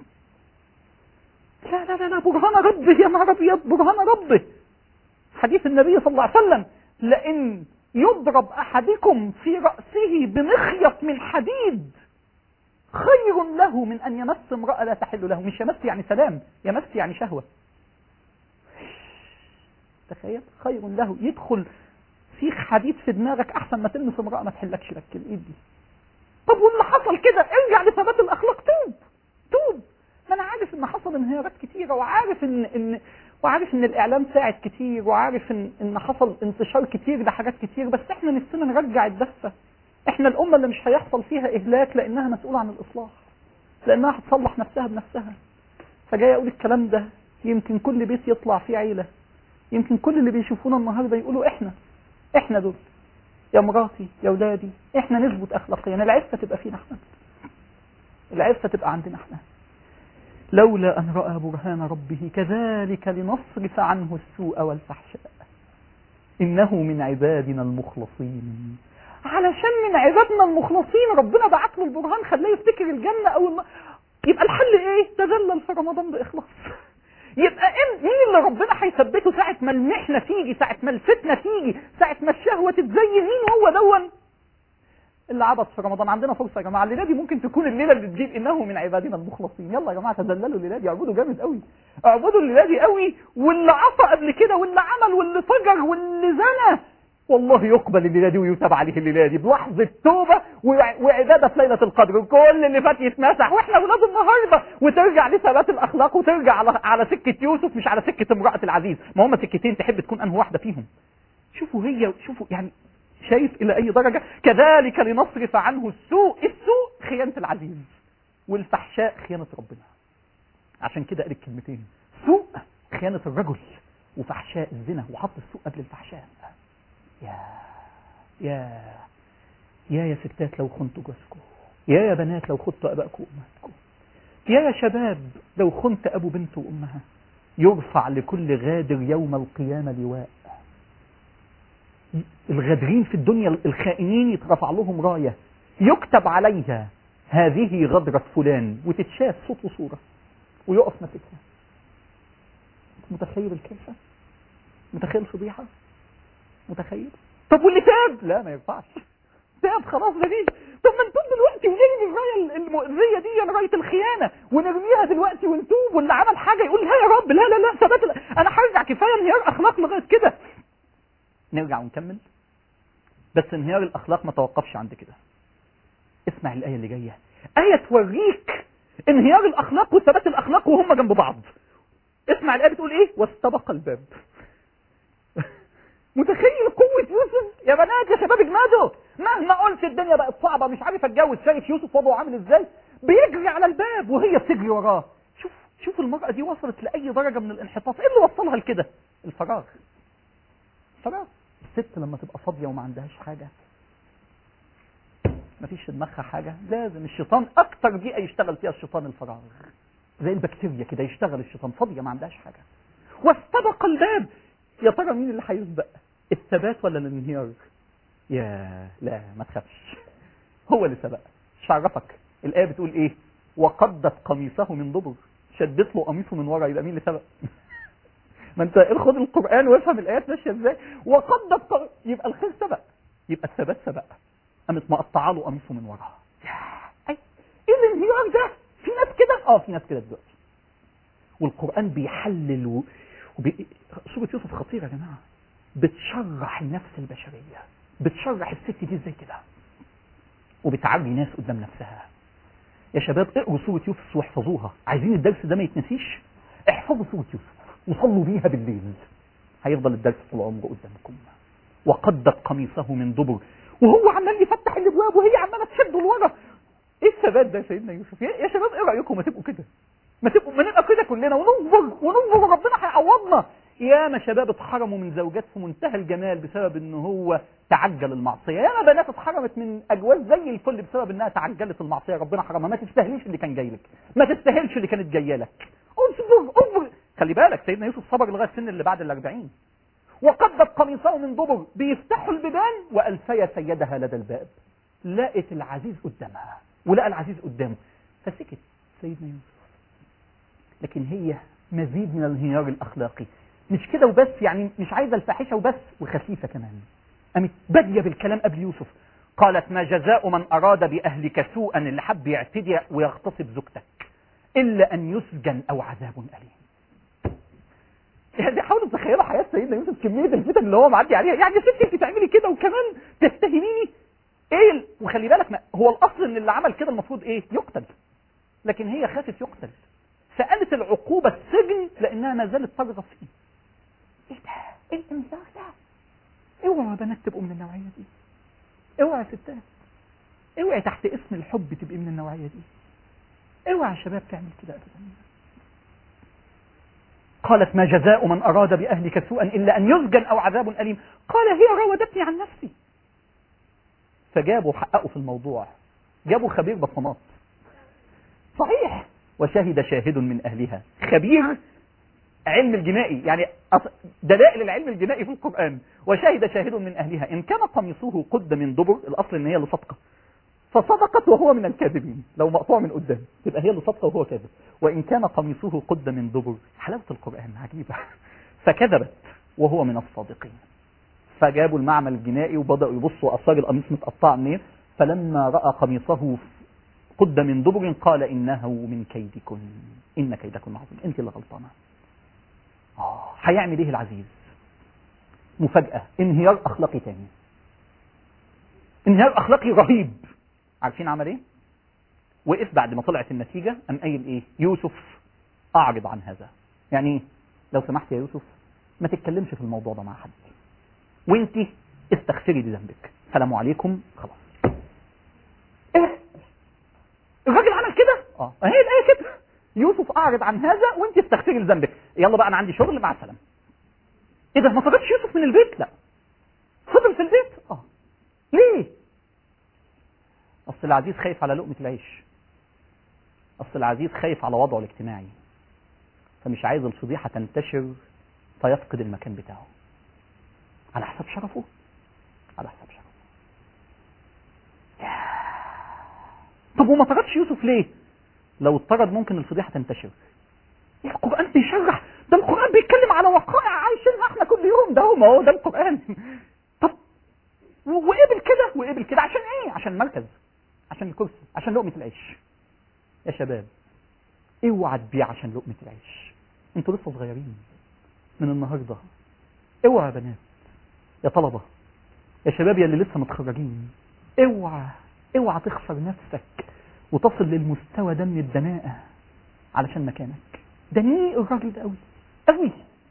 لا لا لا لا برهان ربه يا نهار ابيض برهان ربه حديث النبي صلى الله عليه وسلم لئن يضرب احدكم في رأسه بمخيط من حديد خير له من ان يمس امرأة لا تحل له مش يمس يعني سلام يمس يعني شهوة تخيل خير له يدخل سيخ حديد في دماغك احسن ما تلمس امرأة ما تحلكش لك الايد دي طب واللي حصل كده ارجع لثبات الاخلاق توب توب ما انا عارف ان حصل انهيارات كتيرة وعارف ان ان وعارف ان الاعلام ساعد كتير وعارف ان ان حصل انتشار كتير لحاجات كتير بس احنا نفسنا نرجع الدفة احنا الامة اللي مش هيحصل فيها اهلاك لانها مسؤولة عن الاصلاح لانها هتصلح نفسها بنفسها فجاي اقول الكلام ده يمكن كل بيت يطلع فيه عيلة يمكن كل اللي بيشوفونا النهاردة يقولوا احنا احنا دول يا مراتي يا ولادي احنا نثبت اخلاقيا العفة تبقى فينا احنا العفة تبقى عندنا احنا لولا ان رأى برهان ربه كذلك لنصرف عنه السوء والفحشاء انه من عبادنا المخلصين علشان من عبادنا المخلصين ربنا بعت له البرهان خلاه يفتكر الجنة او الم... يبقى الحل ايه تذلل في رمضان باخلاص يبقى إن مين اللي ربنا هيثبته ساعة ما المحنة تيجي ساعة ما الفتنة تيجي ساعة ما الشهوة تتزين مين هو دون اللي عبط في رمضان عندنا فرصة يا جماعة الليلة دي ممكن تكون الليلة اللي تجيب إنه من عبادنا المخلصين يلا يا جماعة تذللوا الليلة دي اعبدوا جامد قوي اعبدوا الليلة دي قوي واللي عصى قبل كده واللي عمل واللي فجر واللي زنى والله يقبل الليلة دي ويتاب عليه الليلة دي بلحظة توبة وعبادة في ليلة القدر وكل اللي فات يتمسح واحنا ولاد النهاردة وترجع لثبات الأخلاق وترجع على على سكة يوسف مش على سكة امرأة العزيز ما هم سكتين تحب تكون أنه واحدة فيهم شوفوا هي شوفوا يعني شايف إلى أي درجة كذلك لنصرف عنه السوء السوء خيانة العزيز والفحشاء خيانة ربنا عشان كده قال الكلمتين سوء خيانة الرجل وفحشاء الزنا وحط السوء قبل الفحشاء يا يا يا يا ستات لو خنتوا جوزكم يا يا بنات لو خنتوا ابائكم وامهاتكم يا يا شباب لو خنت ابو بنت وامها يرفع لكل غادر يوم القيامة لواء الغادرين في الدنيا الخائنين يترفع لهم راية يكتب عليها هذه غدرة فلان وتتشاف صوت وصورة ويقف ماسكها متخيل الكلفة متخيل الفضيحة متخيل طب واللي تاب لا ما ينفعش تاب خلاص ده دي طب ما نتوب دلوقتي ونرمي الرايه المؤذيه دي رايه الخيانه ونرميها دلوقتي ونتوب واللي عمل حاجه يقول لا يا رب لا لا لا ثبات انا هرجع كفايه انهيار اخلاق لغايه كده نرجع ونكمل بس انهيار الاخلاق ما توقفش عند كده اسمع الايه اللي جايه ايه توريك انهيار الاخلاق وثبات الاخلاق وهم جنب بعض اسمع الايه بتقول ايه واستبق الباب متخيل قوة يوسف يا بنات يا شباب اجمدوا مهما قلت الدنيا بقت صعبة مش عارف اتجوز شايف يوسف وضعه عامل ازاي بيجري على الباب وهي بتجري وراه شوف شوف المرأة دي وصلت لأي درجة من الانحطاط ايه اللي وصلها لكده الفراغ الفراغ الست لما تبقى فاضية وما عندهاش حاجة مفيش في دماغها حاجة لازم الشيطان أكتر بيئة يشتغل فيها الشيطان الفراغ زي البكتيريا كده يشتغل الشيطان فاضية ما عندهاش حاجة واستبق الباب يا ترى مين اللي هيسبق الثبات ولا الانهيار يا لا ما تخافش هو اللي سبق مش عرفك الايه بتقول ايه وقدت قميصه من دبر شدت له قميصه من ورا يبقى مين اللي سبق ما انت خد القران وافهم الايات ماشيه ازاي وقدت قم... يبقى الخير سبق يبقى الثبات سبق قامت مقطعه له قميصه من ورا ايه الانهيار ده في ناس كده اه في ناس كده دلوقتي والقران بيحلل و... وبي... سوره يوسف خطيره يا جماعه بتشرح النفس البشريه بتشرح الست دي ازاي كده وبتعري ناس قدام نفسها يا شباب اقروا سورة يوسف واحفظوها عايزين الدرس ده ما يتنسيش احفظوا سورة يوسف وصلوا بيها بالليل هيفضل الدرس طول عمره قدامكم وقدت قميصه من دبر وهو عمال يفتح الابواب وهي عماله تشده لورا ايه الثبات ده يا سيدنا يوسف يا شباب ايه رايكم ما تبقوا كده ما تبقوا ما نبقى كده كلنا وننظر وننظر ربنا هيعوضنا ياما شباب اتحرموا من زوجات في منتهى الجمال بسبب ان هو تعجل المعصيه ياما بنات اتحرمت من اجواز زي الفل بسبب انها تعجلت المعصيه ربنا حرمها ما تستاهليش اللي كان جاي لك ما تستاهلش اللي كانت جايه لك اصبر اصبر خلي بالك سيدنا يوسف صبر لغايه السن اللي بعد الأربعين وقدت قميصه من دبر بيفتحوا البيبان والفي سيدها لدى الباب لقت العزيز قدامها ولقى العزيز قدامه فسكت سيدنا يوسف لكن هي مزيد من الانهيار الاخلاقي مش كده وبس يعني مش عايزه الفاحشه وبس وخفيفه كمان قامت باديه بالكلام قبل يوسف قالت ما جزاء من اراد باهلك سوءا اللي حب يعتدي ويغتصب زوجتك الا ان يسجن او عذاب اليم يعني حاولوا تتخيلوا حياه سيدنا يوسف كميه الفتن اللي هو معدي عليها يعني يا ستي انت تعملي كده وكمان تتهميني ايه وخلي بالك ما هو الاصل ان اللي عمل كده المفروض ايه يقتل لكن هي خافت يقتل سالت العقوبه السجن لانها ما زالت ترغب فيه ايه ده؟ ايه الانذار ده؟ اوعوا يا بنات تبقوا من النوعيه دي. اوعوا يا ستات. اوعي تحت اسم الحب تبقي من النوعيه دي. اوعى يا شباب تعمل كده ابدا. قالت ما جزاء من اراد باهلك سوءا الا ان يسجن او عذاب اليم. قال هي راودتني عن نفسي. فجابوا حققوا في الموضوع. جابوا خبير بصمات. صحيح وشهد شاهد من اهلها خبير علم الجنائي يعني دلائل العلم الجنائي في القرآن وشهد شاهد من أهلها إن كان قميصه قد من دبر الأصل إن هي اللي صدقة فصدقت وهو من الكاذبين لو مقطوع من قدام تبقى هي اللي صدقة وهو كاذب وإن كان قميصه قد من دبر حلاوة القرآن عجيبة فكذبت وهو من الصادقين فجابوا المعمل الجنائي وبدأوا يبصوا أثار القميص متقطع منين فلما رأى قميصه قد من دبر قال إنه من كيدكن إن كيدكن عظيم أنت اللي غلطانة آه هيعمل ايه العزيز مفاجأة انهيار اخلاقي تاني انهيار اخلاقي رهيب عارفين عمل ايه وقف بعد ما طلعت النتيجة قام قايل ايه يوسف اعرض عن هذا يعني لو سمحت يا يوسف ما تتكلمش في الموضوع ده مع حد وانت استغفري لذنبك سلام عليكم خلاص ايه الراجل عمل كده اه هي الايه كده يوسف اعرض عن هذا وانت استغفري لذنبك يلا بقى انا عندي شغل مع السلامه ايه ده ما طردش يوسف من البيت لا فضل في البيت اه ليه اصل العزيز خايف على لقمه العيش اصل العزيز خايف على وضعه الاجتماعي فمش عايز الفضيحه تنتشر فيفقد المكان بتاعه على حساب شرفه على حساب شرفه طب وما طردش يوسف ليه لو اضطرد ممكن الفضيحه تنتشر القران بيشرح ده القران بيتكلم على وقائع عايشينها احنا كل يوم ده هو ما هو ده القران طب وقبل كده وقبل كده عشان ايه عشان مركز عشان الكرسي عشان لقمه العيش يا شباب اوعى تبيع عشان لقمه العيش انتوا لسه صغيرين من النهارده اوعى يا بنات يا طلبه يا شباب يا اللي لسه متخرجين اوعى اوعى تخسر نفسك وتصل للمستوى ده من الدناءة علشان مكانك دنيء الراجل ده قوي قوي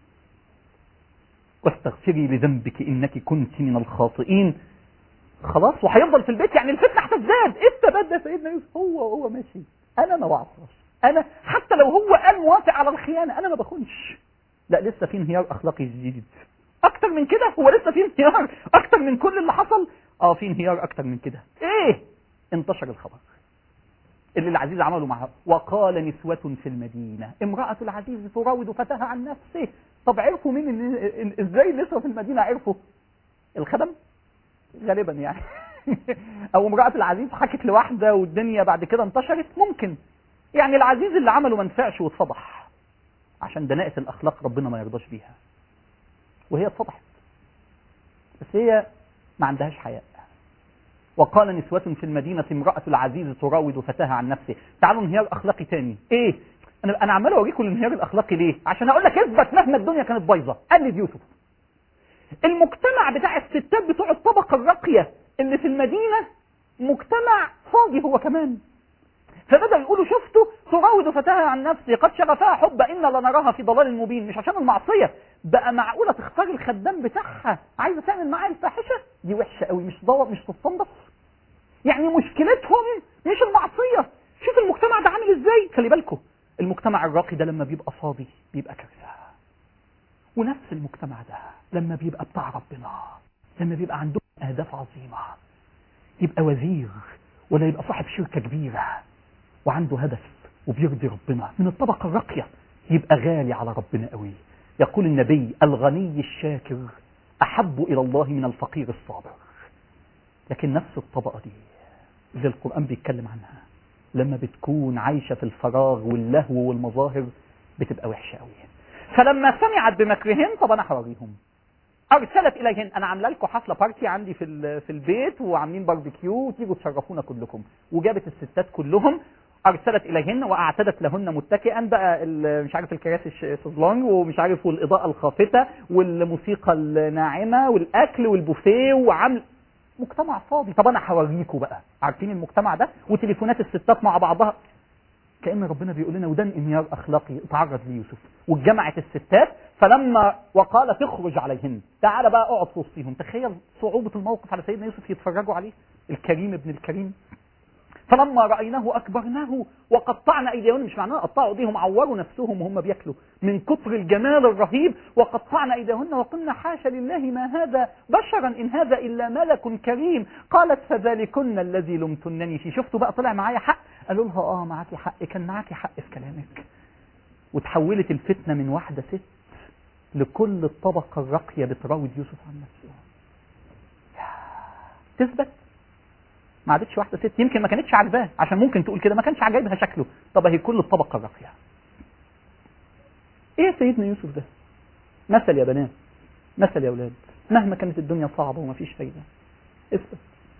واستغفري لذنبك انك كنت من الخاطئين خلاص وهيفضل في البيت يعني الفتنه هتزداد ايه الثبات ده سيدنا يوسف هو هو ماشي انا ما بعصرش انا حتى لو هو قال موافق على الخيانه انا ما بخونش لا لسه في انهيار اخلاقي جديد اكتر من كده هو لسه في انهيار اكتر من كل اللي حصل اه في انهيار اكتر من كده ايه انتشر الخبر اللي العزيز عمله معها وقال نسوة في المدينة امرأة العزيز تراود فتاها عن نفسه طب عرفوا مين إن... إن... ازاي النسوة في المدينة عرفوا الخدم غالبا يعني او امرأة العزيز حكت لواحدة والدنيا بعد كده انتشرت ممكن يعني العزيز اللي عمله ما نفعش واتفضح عشان دناءة الاخلاق ربنا ما يرضاش بيها وهي اتفضحت بس هي ما عندهاش حياء وقال نسوة في المدينة امرأة العزيز تراود فتاها عن نفسه تعالوا انهيار اخلاقي تاني ايه انا انا عمال اوريكم الانهيار الاخلاقي ليه عشان اقول لك اثبت مهما الدنيا كانت بايظه قلد يوسف المجتمع بتاع الستات بتوع الطبقه الراقيه اللي في المدينه مجتمع فاضي هو كمان فبدأ يقولوا شفتوا تراود فتاها عن نفسه قد شغفها حب إنا لنراها في ضلال مبين مش عشان المعصية بقى معقولة تختار الخدام بتاعها عايزة تعمل معاه الفاحشة دي وحشة قوي مش ضوء مش تستنضف يعني مشكلتهم مش المعصية شوف المجتمع ده عامل ازاي خلي بالكم المجتمع الراقي ده لما بيبقى فاضي بيبقى كارثة ونفس المجتمع ده لما بيبقى بتاع ربنا لما بيبقى عندهم أهداف عظيمة يبقى وزير ولا يبقى صاحب شركة كبيرة وعنده هدف وبيرضي ربنا من الطبقة الراقية يبقى غالي على ربنا قوي يقول النبي الغني الشاكر أحب إلى الله من الفقير الصابر لكن نفس الطبقة دي اللي القرآن بيتكلم عنها لما بتكون عايشة في الفراغ واللهو والمظاهر بتبقى وحشة قوي فلما سمعت بمكرهن طب أنا هوريهم ارسلت اليهن انا عامله لكم حفله بارتي عندي في في البيت وعاملين باربيكيو وتيجوا تشرفونا كلكم وجابت الستات كلهم ارسلت اليهن واعتدت لهن متكئا بقى مش عارف الكراسي الشيزلونج ومش عارف والاضاءه الخافته والموسيقى الناعمه والاكل والبوفيه وعمل مجتمع فاضي طب انا هوريكم بقى عارفين المجتمع ده وتليفونات الستات مع بعضها كأن ربنا بيقول لنا وده انهيار أخلاقي اتعرض ليوسف واتجمعت الستات فلما وقال تخرج عليهن تعال بقى اقعد في وسطهم تخيل صعوبة الموقف على سيدنا يوسف يتفرجوا عليه الكريم ابن الكريم فلما رأيناه أكبرناه وقطعنا أيديهن مش معناه قطعوا أيديهم عوروا نفسهم وهم بياكلوا من كتر الجمال الرهيب وقطعنا أيديهن وقلنا حاشا لله ما هذا بشرا إن هذا إلا ملك كريم قالت فذلكن الذي لمتنني فيه شفتوا بقى طلع معايا حق قالوا لها آه معاكي حق كان معاكي حق في كلامك وتحولت الفتنة من واحدة ست لكل الطبقة الراقية بتراود يوسف عن نفسه تثبت ما عادتش واحده ست يمكن ما كانتش عاجباه عشان ممكن تقول كده ما كانش عاجبها شكله طب هي كل الطبقه الراقيه ايه سيدنا يوسف ده مثل يا بنات مثل يا اولاد مهما كانت الدنيا صعبه وما فيش فايده اثبت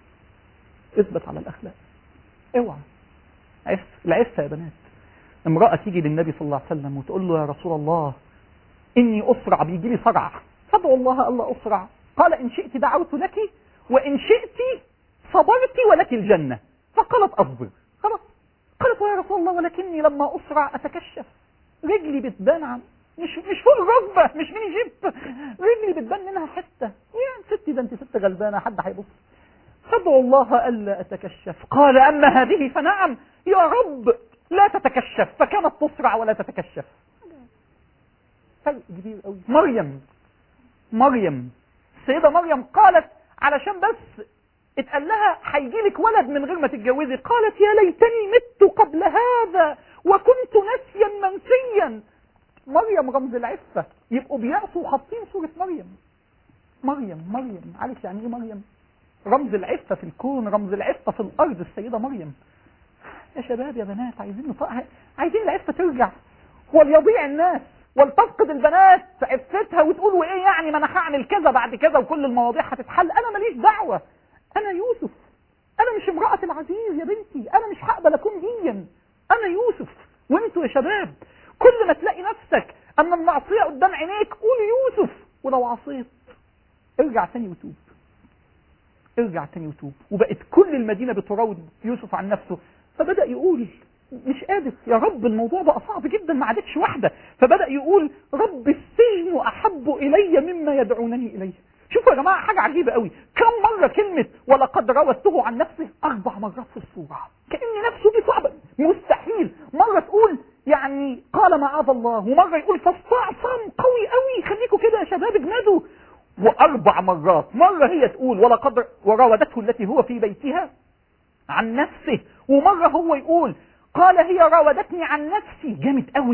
اثبت على الاخلاق اوعى عف العفه يا بنات امراه تيجي للنبي صلى الله عليه وسلم وتقول له يا رسول الله اني اسرع بيجي لي صرع فادعو الله الا اسرع قال ان شئت دعوت لك وان شئت صبرت ولك الجنة فقالت أصبر خلاص قالت يا رسول الله ولكني لما أسرع أتكشف رجلي بتبان عن مش مش فوق الركبة مش ميني جيب رجلي بتبان منها حتة يا ستي ده انت ست غلبانة حد هيبص فادعو الله ألا أتكشف قال أما هذه فنعم يا رب لا تتكشف فكانت تسرع ولا تتكشف فرق كبير قوي مريم مريم السيدة مريم قالت علشان بس اتقال لها هيجي لك ولد من غير ما تتجوزي قالت يا ليتني مت قبل هذا وكنت نسيا منسيا مريم رمز العفة يبقوا بيأسوا وحاطين صورة مريم مريم مريم عارف يعني ايه مريم رمز العفة في الكون رمز العفة في الأرض السيدة مريم يا شباب يا بنات عايزين نط... عايزين العفة ترجع وليضيع الناس ولتفقد البنات عفتها وتقول وايه يعني ما انا هعمل كذا بعد كذا وكل المواضيع هتتحل انا ماليش دعوه انا يوسف انا مش امرأة العزيز يا بنتي انا مش هقبل اكون ديا انا يوسف وانتوا يا شباب كل ما تلاقي نفسك اما المعصية قدام عينيك قول يوسف ولو عصيت ارجع تاني وتوب ارجع تاني وتوب وبقت كل المدينة بتراود يوسف عن نفسه فبدأ يقول مش قادر يا رب الموضوع بقى صعب جدا ما عادتش واحدة فبدأ يقول رب السجن أحب إلي مما يدعونني إليه شوفوا يا جماعة حاجة عجيبة قوي كم مرة كلمة ولقد راودته عن نفسه أربع مرات في السورة كأن نفسه دي صعبة مستحيل مرة تقول يعني قال معاذ الله ومرة يقول فاستعصم قوي قوي خليكم كده يا شباب اجمدوا وأربع مرات مرة هي تقول ولقد وراودته التي هو في بيتها عن نفسه ومرة هو يقول قال هي راودتني عن نفسي جامد قوي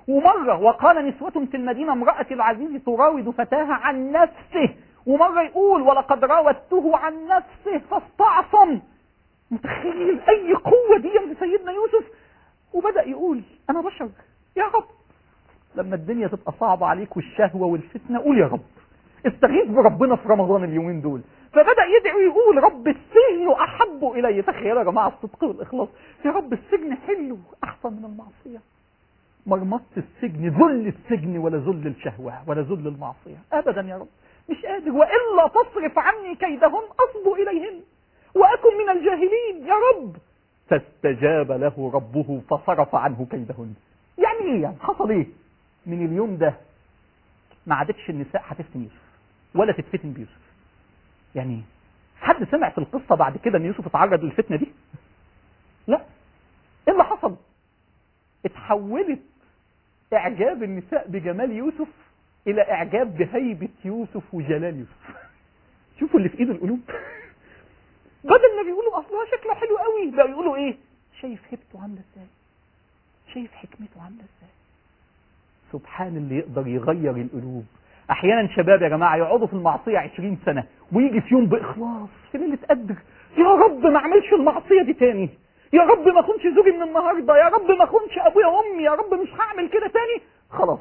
ومرة وقال نسوة في المدينة امرأة العزيز تراود فتاها عن نفسه ومرة يقول ولقد راودته عن نفسه فاستعصم متخيل أي قوة دي لسيدنا يوسف وبدأ يقول أنا بشر يا رب لما الدنيا تبقى صعبة عليك والشهوة والفتنة قول يا رب استغيث بربنا في رمضان اليومين دول فبدأ يدعو يقول رب السجن أحب إلي تخيلوا يا جماعة الصدق والإخلاص يا رب السجن حلو أحسن من المعصية مرمطة السجن ذل السجن ولا ذل الشهوة ولا ذل المعصية أبدا يا رب مش قادر وإلا تصرف عني كيدهن أصب إليهن وأكن من الجاهلين يا رب فاستجاب له ربه فصرف عنه كيدهن يعني ايه يعني حصل ايه من اليوم ده ما عادتش النساء هتفتن يوسف ولا تتفتن بيوسف يعني ايه حد سمع في القصة بعد كده ان يوسف اتعرض للفتنة دي لا ايه اللي حصل اتحولت اعجاب النساء بجمال يوسف الى اعجاب بهيبة يوسف وجلال يوسف شوفوا اللي في ايد القلوب بدل ما بيقولوا اصلها شكله حلو قوي بقوا يقولوا ايه شايف هيبته عامله ازاي شايف حكمته عامله ازاي سبحان اللي يقدر يغير القلوب احيانا شباب يا جماعه يقعدوا في المعصيه 20 سنه ويجي في يوم باخلاص في ليله قدر يا رب ما اعملش المعصيه دي تاني يا رب ما اخونش زوجي من النهارده يا رب ما اخونش ابويا وامي يا رب مش هعمل كده تاني خلاص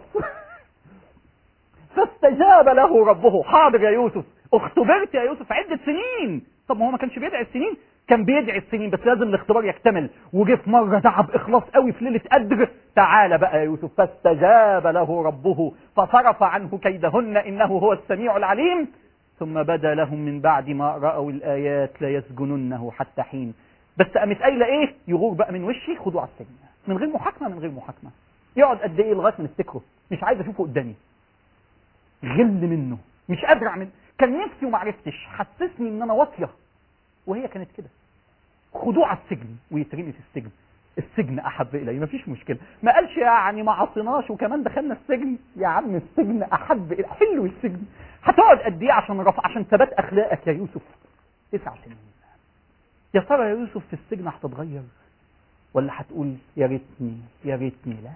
فاستجاب له ربه حاضر يا يوسف اختبرت يا يوسف عدة سنين طب ما هو ما كانش بيدعي السنين كان بيدعي السنين بس لازم الاختبار يكتمل وجه في مرة دعا بإخلاص قوي في ليلة قدر تعالى بقى يا يوسف فاستجاب له ربه فصرف عنه كيدهن إنه هو السميع العليم ثم بدا لهم من بعد ما رأوا الآيات ليسجننه حتى حين بس قامت قايله ايه يغور بقى من وشي خدوه على السجن من غير محاكمه من غير محاكمه يقعد قد ايه لغايه ما نفتكره مش عايز اشوفه قدامي غل منه مش قادر اعمل كان نفسي وما عرفتش حسسني ان انا واطيه وهي كانت كده خدوه على السجن ويترمي في السجن السجن احب الي مفيش مشكله ما قالش يعني ما عصيناش وكمان دخلنا السجن يا عم السجن احب الي حلو السجن هتقعد قد ايه عشان رفع عشان ثبات اخلاقك يا يوسف تسع سنين يا ترى يا يوسف في السجن هتتغير ولا هتقول يا ريتني يا ريتني لا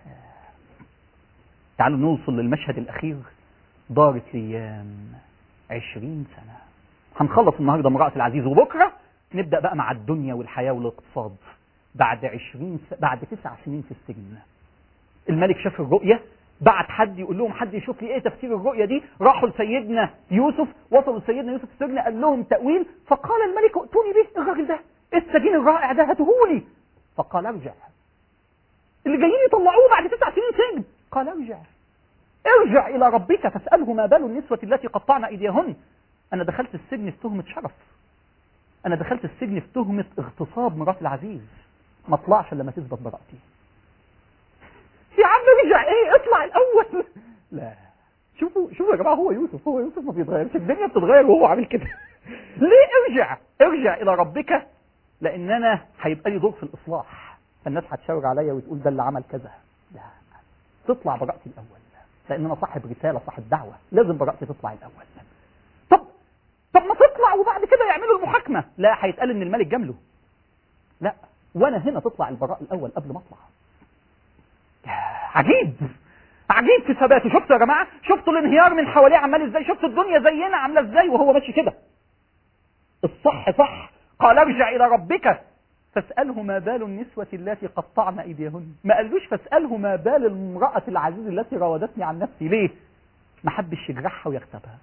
تعالوا نوصل للمشهد الاخير دارت الايام عشرين سنة هنخلص النهاردة امرأة العزيز وبكرة نبدأ بقى مع الدنيا والحياة والاقتصاد بعد عشرين س... بعد تسع سنين في السجن الملك شاف الرؤية بعت حد يقول لهم حد يشوف لي ايه تفسير الرؤية دي راحوا لسيدنا يوسف وصلوا لسيدنا يوسف السجن قال لهم تأويل فقال الملك ائتوني به الراجل ده السجين الرائع ده هاتهولي فقال ارجع اللي جايين يطلعوه بعد تسع سنين سجن قال ارجع ارجع إلى ربك فاسأله ما بال النسوة التي قطعن أيديهن أنا دخلت السجن في تهمة شرف أنا دخلت السجن في تهمة اغتصاب مرات العزيز ما اطلعش لما تثبت براءتي يا عم ارجع ايه اطلع الأول لا شوفوا شوفوا يا جماعة هو يوسف هو يوسف ما بيتغيرش الدنيا بتتغير وهو عامل كده ليه ارجع ارجع إلى ربك لأن أنا هيبقى لي دور في الإصلاح الناس هتشاور عليا وتقول ده اللي عمل كذا لا تطلع براءتي الأول لان انا صاحب رساله صاحب دعوه لازم براءتي تطلع الاول طب طب ما تطلع وبعد كده يعملوا المحاكمه لا هيتقال ان الملك جامله لا وانا هنا تطلع البراء الاول قبل ما اطلع عجيب عجيب في ثباته شفتوا يا جماعه شفتوا الانهيار من حواليه عمال ازاي شفتوا الدنيا زينا عامله ازاي وهو ماشي كده الصح صح قال ارجع الى ربك فاسأله ما بال النسوة التي قطعن أيديهن ما قالوش فاسأله ما بال المرأة العزيز التي راودتني عن نفسي ليه ما حبش يجرحها ويغتابها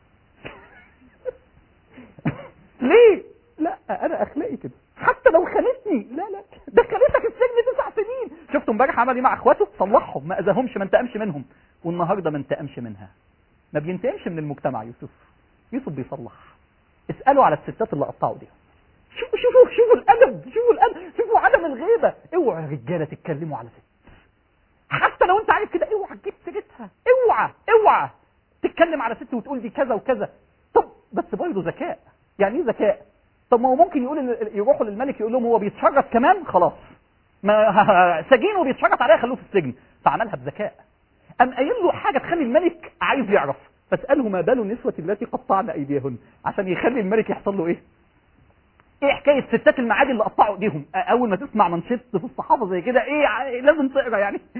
ليه لا أنا أخلاقي كده حتى لو خانتني لا لا دخلتك السجن تسع سنين شفتوا امبارح عمل ايه مع اخواته صلحهم ما اذاهمش ما انتقمش منهم والنهارده ما انتقمش منها ما بينتقمش من المجتمع يوسف يوسف بيصلح اسالوا على الستات اللي قطعوا دي شوفوا شوفوا شوفوا الادب شوفوا الادب شوفوا عدم الغيبه اوعى يا رجاله تتكلموا على ست حتى لو انت عارف كده اوعى تجيب سيرتها اوعى اوعى تتكلم على ست وتقول دي كذا وكذا طب بس برضه ذكاء يعني ايه ذكاء طب ما هو ممكن يقول يروحوا للملك يقول لهم هو بيتشرط كمان خلاص ما سجين وبيتشرط عليها خلوه في السجن فعملها بذكاء قام قايل له حاجه تخلي الملك عايز يعرف فاساله ما بال النسوه التي قطعن ايديهن عشان يخلي الملك يحصل له ايه ايه حكايه ستات المعادي اللي قطعوا ايديهم اول ما تسمع منشط في الصحافه زي كده ايه لازم تقرا يعني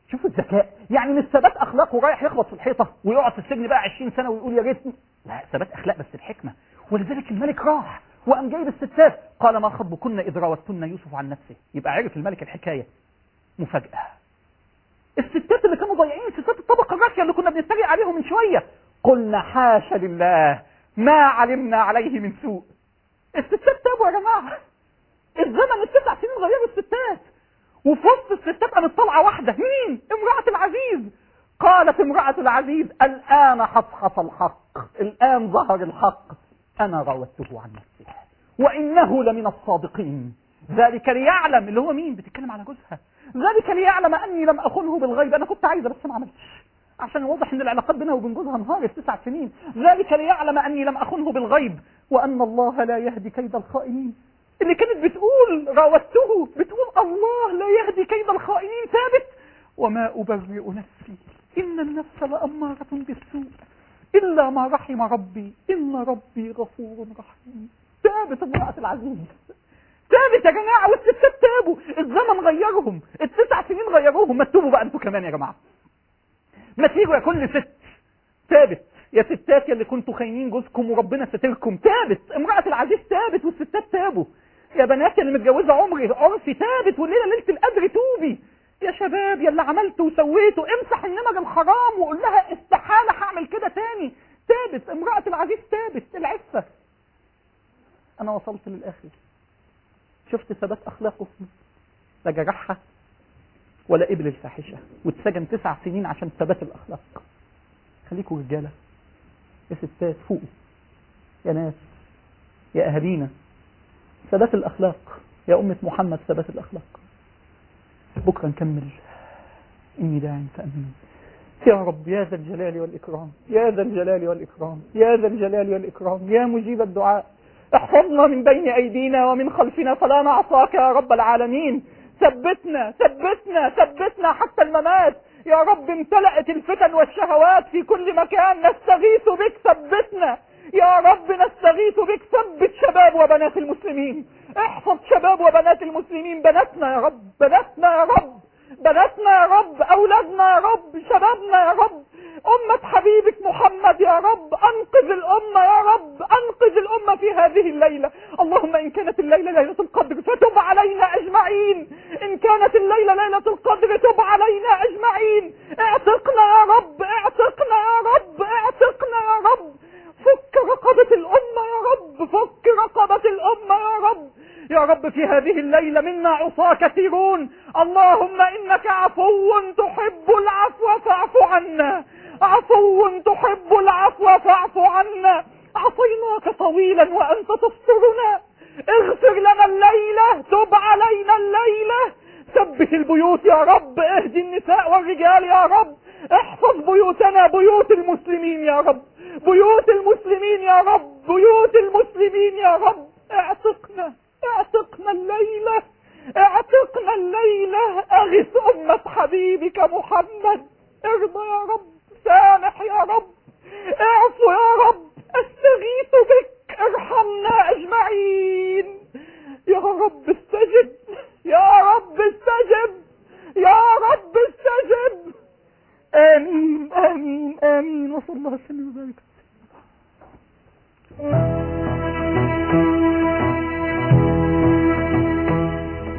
شوفوا الذكاء يعني مش ثبات اخلاق ورايح يخبط في الحيطه ويقعد في السجن بقى 20 سنه ويقول يا ريتني لا ثبات اخلاق بس بحكمه ولذلك الملك راح وقام جايب الستات قال ما خطبكن اذ راوتن يوسف عن نفسه يبقى عرف الملك الحكايه مفاجاه الستات اللي كانوا ضايعين ستات الطبقه الراقيه اللي كنا بنتريق عليهم من شويه قلنا حاشا لله ما علمنا عليه من سوء الستات تابوا يا جماعه الزمن التسع سنين غيروا الستات وفي وسط الستات قامت طالعه واحده مين؟ امراه العزيز قالت امراه العزيز الان حصحص الحق الان ظهر الحق انا راودته عن نفسه وانه لمن الصادقين ذلك ليعلم اللي هو مين بتتكلم على جوزها ذلك ليعلم اني لم اخنه بالغيب انا كنت عايزه بس ما عملتش عشان واضح ان العلاقات بينها وبين جوزها انهارت تسع سنين ذلك ليعلم اني لم اخنه بالغيب وان الله لا يهدي كيد الخائنين اللي كانت بتقول راودته بتقول الله لا يهدي كيد الخائنين ثابت وما ابرئ نفسي ان النفس لاماره بالسوء الا ما رحم ربي ان ربي غفور رحيم ثابت امراه العزيز ثابت يا جماعه والستات تابوا الزمن غيرهم التسع سنين غيروهم ما تتوبوا بقى انتوا كمان يا جماعه ما تيجوا يا كل ست ثابت يا ستات يا اللي كنتوا خاينين جوزكم وربنا ستركم ثابت امرأة العزيز ثابت والستات تابوا يا بنات يا اللي متجوزة عمري عرفي ثابت والليلة ليلة القدر توبي يا شباب يا اللي عملته وسويته امسح النمر الحرام وقول لها استحالة هعمل كده تاني ثابت امرأة العزيز ثابت العفة انا وصلت للاخر شفت ثبات اخلاقه لا جرحها ولا قبل الفاحشة واتسجن تسع سنين عشان ثبات الأخلاق خليكوا رجالة يا ستات فوقوا يا ناس يا أهالينا ثبات الأخلاق يا أمة محمد ثبات الأخلاق بكرة نكمل إني داع فأمين يا رب يا ذا الجلال والإكرام يا ذا الجلال والإكرام يا ذا الجلال والإكرام يا مجيب الدعاء احفظنا من بين أيدينا ومن خلفنا فلا نعصاك يا رب العالمين ثبتنا ثبتنا ثبتنا حتى الممات يا رب امتلأت الفتن والشهوات في كل مكان نستغيث بك ثبتنا يا رب نستغيث بك ثبت شباب وبنات المسلمين احفظ شباب وبنات المسلمين بناتنا يا رب بناتنا يا رب بناتنا يا رب اولادنا يا رب شبابنا يا رب أمة حبيبك محمد يا رب أنقذ الأمة يا رب أنقذ الأمة في هذه الليلة اللهم إن كانت الليلة ليلة القدر فتب علينا أجمعين إن كانت الليلة ليلة القدر تب علينا أجمعين اعتقنا يا رب اعتقنا يا رب اعتقنا يا رب فك رقبة الأمة يا رب فك رقبة الأمة يا رب يا رب في هذه الليلة منا عصاة كثيرون اللهم إنك عفو تحب العفو فاعف عنا عفو تحب العفو فاعف عنا عصيناك طويلا وأنت تسترنا اغفر لنا الليلة تب علينا الليلة ثبت البيوت يا رب اهدي النساء والرجال يا رب احفظ بيوتنا بيوت المسلمين يا رب بيوت المسلمين يا رب بيوت المسلمين يا رب اعتقنا اعتقنا الليلة اعتقنا الليلة اغث امة حبيبك محمد ارضى يا رب سامح يا رب اعفو يا رب استغيث بك ارحمنا اجمعين يا رب استجب يا رب استجب يا رب استجب امين امين امين وصلى الله وسلم وبارك على سيدنا محمد